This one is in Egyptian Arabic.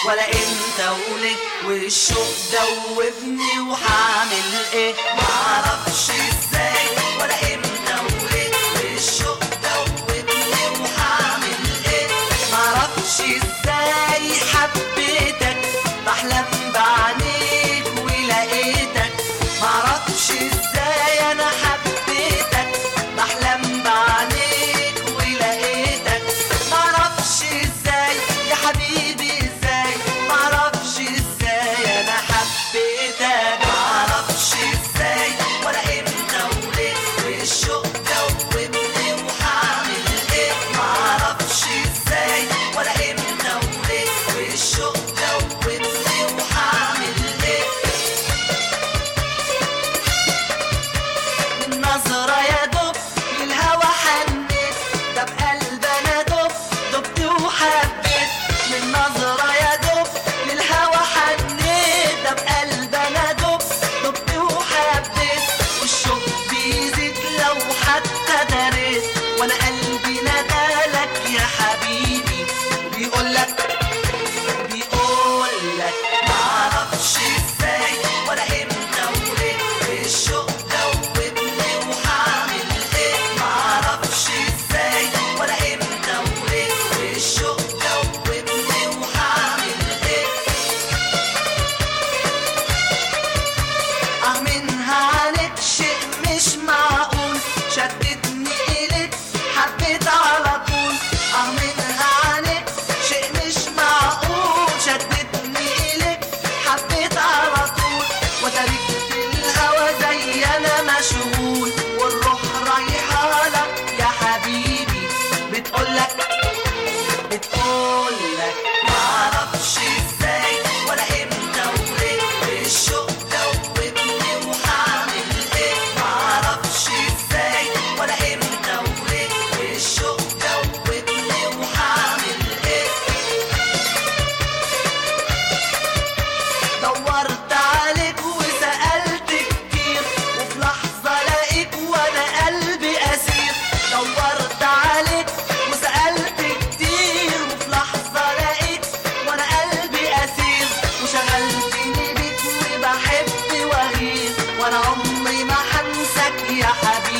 ولا امتى وليه والشوق دوبني وهعمل ايه معرفش ازاي ولا امتى وليه والشوق دوبني وهعمل ايه معرفش ازاي حبيتك بحلم بعينيك ولقيتك معرفش ازاي انا حبيتك بحلم بعينيك ولقيتك معرفش ازاي يا حبيبي ازاي معرفش ازاي انا حبيتك معرفش ازاي ولا امتى وليه والشوق دوبني وهعمل ايه معرفش ازاي ولا امتى وليه والشوق دوبني وهعمل ايه من نظرة يا دب للهوى حنيت ده بقلب انا دب دبت وحبيت من نظرة يا دب للهوى حنيت ده بقلب انا دب دبت وحبيت والشوق بيزيد لو حتى دريت وانا قلبي ندالك يا حبيبي بيقولك بيقولك معرفش ازاي ولا امتى وليه الشوق دوبني وهعمل ايه معرفش ازاي ولا امتى وليه الشوق دوبني وهعمل ايه اه منها عليك شيء مش معقول شدتني إليك حبيت على طول اه منها عليك شيء مش معقول شدتني إليك حبيت على طول وتركت الهوى زي انا مشغول والروح رايحة لك يا حبيبي بتقولك بتقولك معرفش ازاي ولا امتى وليه الشوق دوبني وهعمل ايه معرفش ازاي ولا امتى وليه الشوق دوبني وهعمل ايه دورت عليك وسألت كتير وفي لحظة لقيت وانا قلبي أسير دورت عليك وسألت كتير وفي لحظة لقيت وانا قلبي أسير وشغلتني بيك وبحب وغير وانا عمري ما هنساك يا حبيبي